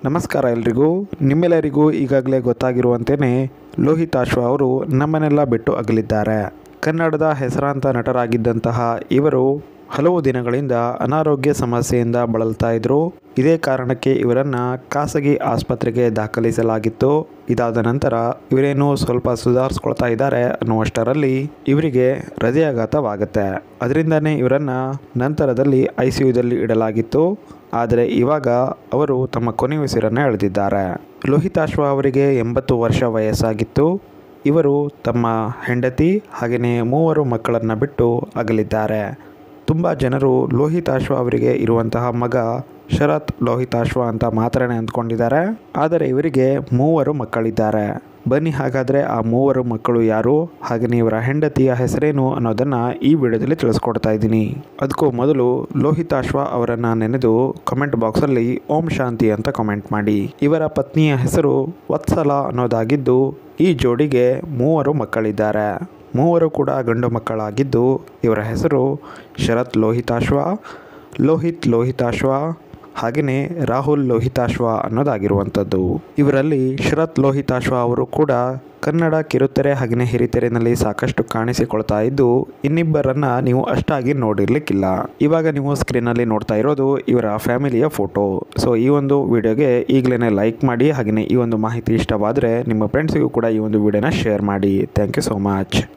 ನಮಸ್ಕಾರ ಎಲ್ರಿಗೂ ನಿಮ್ಮೆಲ್ಲರಿಗೂ ಈಗಾಗಲೇ ಗೊತ್ತಾಗಿರುವಂತೆಯೇ ಲೋಹಿತಾಶ್ವ ಅವರು ನಮ್ಮನ್ನೆಲ್ಲ ಬಿಟ್ಟು ಅಗಲಿದ್ದಾರೆ ಕನ್ನಡದ ಹೆಸರಾಂತ ನಟರಾಗಿದ್ದಂತಹ ಇವರು ಹಲವು ದಿನಗಳಿಂದ ಅನಾರೋಗ್ಯ ಸಮಸ್ಯೆಯಿಂದ ಬಳಲ್ತಾ ಇದ್ರು ಇದೇ ಕಾರಣಕ್ಕೆ ಇವರನ್ನು ಖಾಸಗಿ ಆಸ್ಪತ್ರೆಗೆ ದಾಖಲಿಸಲಾಗಿತ್ತು ಇದಾದ ನಂತರ ಇವರೇನು ಸ್ವಲ್ಪ ಸುಧಾರಿಸ್ಕೊಳ್ತಾ ಇದ್ದಾರೆ ಅನ್ನುವಷ್ಟರಲ್ಲಿ ಇವರಿಗೆ ಹೃದಯಾಘಾತವಾಗುತ್ತೆ ಅದರಿಂದನೇ ಇವರನ್ನು ನಂತರದಲ್ಲಿ ಐ ಸಿ ಯುದಲ್ಲಿ ಇಡಲಾಗಿತ್ತು ಆದರೆ ಇವಾಗ ಅವರು ತಮ್ಮ ಕೊನೆಯುಸಿರನ್ನು ಎಳೆದಿದ್ದಾರೆ ಲೋಹಿತಾಶ್ವ ಅವರಿಗೆ ಎಂಬತ್ತು ವರ್ಷ ವಯಸ್ಸಾಗಿತ್ತು ಇವರು ತಮ್ಮ ಹೆಂಡತಿ ಹಾಗೆಯೇ ಮೂವರು ಮಕ್ಕಳನ್ನು ಬಿಟ್ಟು ಅಗಲಿದ್ದಾರೆ ತುಂಬ ಜನರು ಲೋಹಿತಾಶ್ವ ಅವರಿಗೆ ಇರುವಂತಹ ಮಗ ಶರತ್ ಲೋಹಿತಾಶ್ವ ಅಂತ ಮಾತ್ರನೇ ಅಂದ್ಕೊಂಡಿದ್ದಾರೆ ಆದರೆ ಇವರಿಗೆ ಮೂವರು ಮಕ್ಕಳಿದ್ದಾರೆ ಬನ್ನಿ ಹಾಗಾದರೆ ಆ ಮೂವರು ಮಕ್ಕಳು ಯಾರು ಹಾಗೆಯೇ ಇವರ ಹೆಂಡತಿಯ ಹೆಸರೇನು ಅನ್ನೋದನ್ನು ಈ ವಿಡಿಯೋದಲ್ಲಿ ತಿಳಿಸ್ಕೊಡ್ತಾ ಇದ್ದೀನಿ ಅದಕ್ಕೂ ಮೊದಲು ಲೋಹಿತಾಶ್ವ ಅವರನ್ನು ನೆನೆದು ಕಮೆಂಟ್ ಬಾಕ್ಸಲ್ಲಿ ಓಂ ಶಾಂತಿ ಅಂತ ಕಮೆಂಟ್ ಮಾಡಿ ಇವರ ಪತ್ನಿಯ ಹೆಸರು ವತ್ಸಲ ಅನ್ನೋದಾಗಿದ್ದು ಈ ಜೋಡಿಗೆ ಮೂವರು ಮಕ್ಕಳಿದ್ದಾರೆ ಮೂವರು ಕೂಡ ಗಂಡು ಮಕ್ಕಳಾಗಿದ್ದು ಇವರ ಹೆಸರು ಶರತ್ ಲೋಹಿತಾಶ್ವ ಲೋಹಿತ್ ಲೋಹಿತಾಶ್ವ ಹಾಗೆಯೇ ರಾಹುಲ್ ಲೋಹಿತಾಶ್ವ ಅನ್ನೋದಾಗಿರುವಂಥದ್ದು ಇವರಲ್ಲಿ ಶರತ್ ಲೋಹಿತಾಶ್ವ ಅವರು ಕೂಡ ಕನ್ನಡ ಕಿರುತೆರೆ ಹಾಗೆಯೇ ಹಿರಿತೆರೆನಲ್ಲಿ ಸಾಕಷ್ಟು ಕಾಣಿಸಿಕೊಳ್ತಾ ಇದ್ದು ಇನ್ನಿಬ್ಬರನ್ನ ನೀವು ಅಷ್ಟಾಗಿ ನೋಡಿರ್ಲಿಕ್ಕಿಲ್ಲ ಇವಾಗ ನೀವು ಸ್ಕ್ರೀನಲ್ಲಿ ನೋಡ್ತಾ ಇರೋದು ಇವರ ಫ್ಯಾಮಿಲಿಯ ಫೋಟೋ ಸೊ ಈ ಒಂದು ವಿಡಿಯೋಗೆ ಈಗಲೇ ಲೈಕ್ ಮಾಡಿ ಹಾಗೆಯೇ ಈ ಒಂದು ಮಾಹಿತಿ ಇಷ್ಟವಾದರೆ ನಿಮ್ಮ ಫ್ರೆಂಡ್ಸಿಗೂ ಕೂಡ ಈ ಒಂದು ವಿಡಿಯೋನ ಶೇರ್ ಮಾಡಿ ಥ್ಯಾಂಕ್ ಯು ಸೋ ಮಚ್